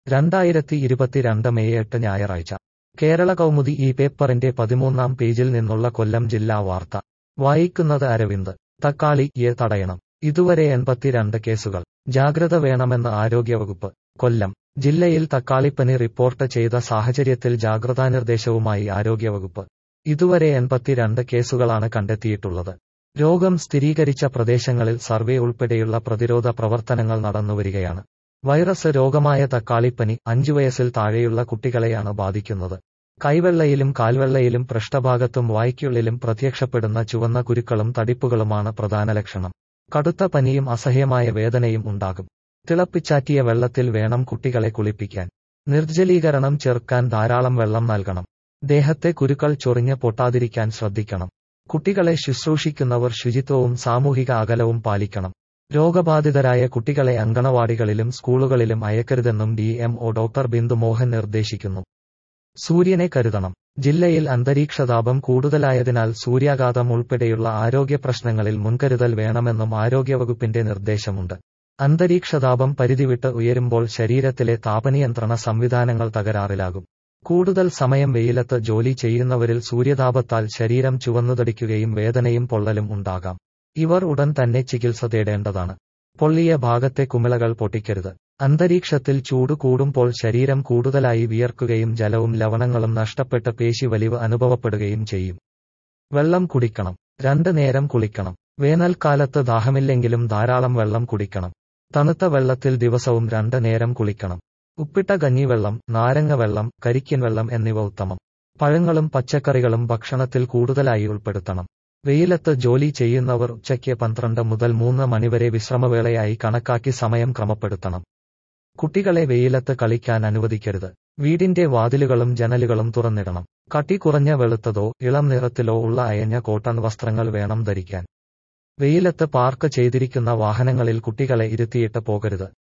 രണ്ടായിരത്തി ഇരുപത്തിരണ്ട് മെയ് എട്ട് ഞായറാഴ്ച കേരള കൗമുദി ഈ പേപ്പറിന്റെ പതിമൂന്നാം പേജിൽ നിന്നുള്ള കൊല്ലം ജില്ലാ വാർത്ത വായിക്കുന്നത് അരവിന്ദ് തക്കാളി യെ തടയണം ഇതുവരെ എൺപത്തിരണ്ട് കേസുകൾ ജാഗ്രത വേണമെന്ന് ആരോഗ്യവകുപ്പ് കൊല്ലം ജില്ലയിൽ തക്കാളിപ്പനി റിപ്പോർട്ട് ചെയ്ത സാഹചര്യത്തിൽ ജാഗ്രതാനിർദ്ദേശവുമായി ആരോഗ്യവകുപ്പ് ഇതുവരെ എൺപത്തിരണ്ട് കേസുകളാണ് കണ്ടെത്തിയിട്ടുള്ളത് രോഗം സ്ഥിരീകരിച്ച പ്രദേശങ്ങളിൽ സർവേ ഉൾപ്പെടെയുള്ള പ്രതിരോധ പ്രവർത്തനങ്ങൾ നടന്നുവരികയാണ് വൈറസ് രോഗമായ തക്കാളിപ്പനി അഞ്ചു വയസ്സിൽ താഴെയുള്ള കുട്ടികളെയാണ് ബാധിക്കുന്നത് കൈവെള്ളയിലും കാൽവെള്ളയിലും പൃഷ്ഠഭാഗത്തും വായ്ക്കുള്ളിലും പ്രത്യക്ഷപ്പെടുന്ന ചുവന്ന കുരുക്കളും തടിപ്പുകളുമാണ് പ്രധാന ലക്ഷണം കടുത്ത പനിയും അസഹ്യമായ വേദനയും ഉണ്ടാകും തിളപ്പിച്ചാറ്റിയ വെള്ളത്തിൽ വേണം കുട്ടികളെ കുളിപ്പിക്കാൻ നിർജ്ജലീകരണം ചെറുക്കാൻ ധാരാളം വെള്ളം നൽകണം ദേഹത്തെ കുരുക്കൾ ചൊറിഞ്ഞ് പൊട്ടാതിരിക്കാൻ ശ്രദ്ധിക്കണം കുട്ടികളെ ശുശ്രൂഷിക്കുന്നവർ ശുചിത്വവും സാമൂഹിക അകലവും പാലിക്കണം രോഗബാധിതരായ കുട്ടികളെ അങ്കണവാടികളിലും സ്കൂളുകളിലും അയക്കരുതെന്നും D M O doctor Bindu Mohan നിർദ്ദേശിക്കുന്നു സൂര്യനെ കരുതണം ജില്ലയിൽ അന്തരീക്ഷതാപം കൂടുതലായതിനാൽ സൂര്യാഘാതം ഉൾപ്പെടെയുള്ള ആരോഗ്യ പ്രശ്നങ്ങളിൽ മുൻകരുതൽ വേണമെന്നും ആരോഗ്യവകുപ്പിന്റെ നിർദ്ദേശമുണ്ട് അന്തരീക്ഷതാപം പരിധിവിട്ട് ഉയരുമ്പോൾ ശരീരത്തിലെ താപനിയന്ത്രണ സംവിധാനങ്ങൾ തകരാറിലാകും കൂടുതൽ സമയം വെയിലത്ത് ജോലി ചെയ്യുന്നവരിൽ സൂര്യതാപത്താൽ ശരീരം ചുവന്നുതടിക്കുകയും വേദനയും പൊള്ളലും ഉണ്ടാകാം ഇവർ ഉടൻ തന്നെ ചികിത്സ തേടേണ്ടതാണ് പൊള്ളിയ ഭാഗത്തെ കുമിളകൾ പൊട്ടിക്കരുത് അന്തരീക്ഷത്തിൽ ചൂട് കൂടുമ്പോൾ ശരീരം കൂടുതലായി വിയർക്കുകയും ജലവും ലവണങ്ങളും നഷ്ടപ്പെട്ട് പേശി വലിവ് അനുഭവപ്പെടുകയും ചെയ്യും വെള്ളം കുടിക്കണം രണ്ട് നേരം കുളിക്കണം വേനൽക്കാലത്ത് ദാഹമില്ലെങ്കിലും ധാരാളം വെള്ളം കുടിക്കണം തണുത്ത വെള്ളത്തിൽ ദിവസവും രണ്ട് നേരം കുളിക്കണം ഉപ്പിട്ട കഞ്ഞിവെള്ളം നാരങ്ങ വെള്ളം കരിക്കിൻ വെള്ളം എന്നിവ ഉത്തമം പഴങ്ങളും പച്ചക്കറികളും ഭക്ഷണത്തിൽ കൂടുതലായി ഉൾപ്പെടുത്തണം വെയിലത്ത് ജോലി ചെയ്യുന്നവർ ഉച്ചയ്ക്ക് പന്ത്രണ്ട് മുതൽ മൂന്ന് മണിവരെ വിശ്രമവേളയായി കണക്കാക്കി സമയം ക്രമപ്പെടുത്തണം കുട്ടികളെ വെയിലത്ത് കളിക്കാൻ അനുവദിക്കരുത് വീടിന്റെ വാതിലുകളും ജനലുകളും തുറന്നിടണം കട്ടി കുറഞ്ഞ വെളുത്തതോ ഇളം നിറത്തിലോ ഉള്ള അയഞ്ഞ കോട്ടൺ വസ്ത്രങ്ങൾ വേണം ധരിക്കാൻ വെയിലത്ത് പാർക്ക് ചെയ്തിരിക്കുന്ന വാഹനങ്ങളിൽ കുട്ടികളെ ഇരുത്തിയിട്ട് പോകരുത്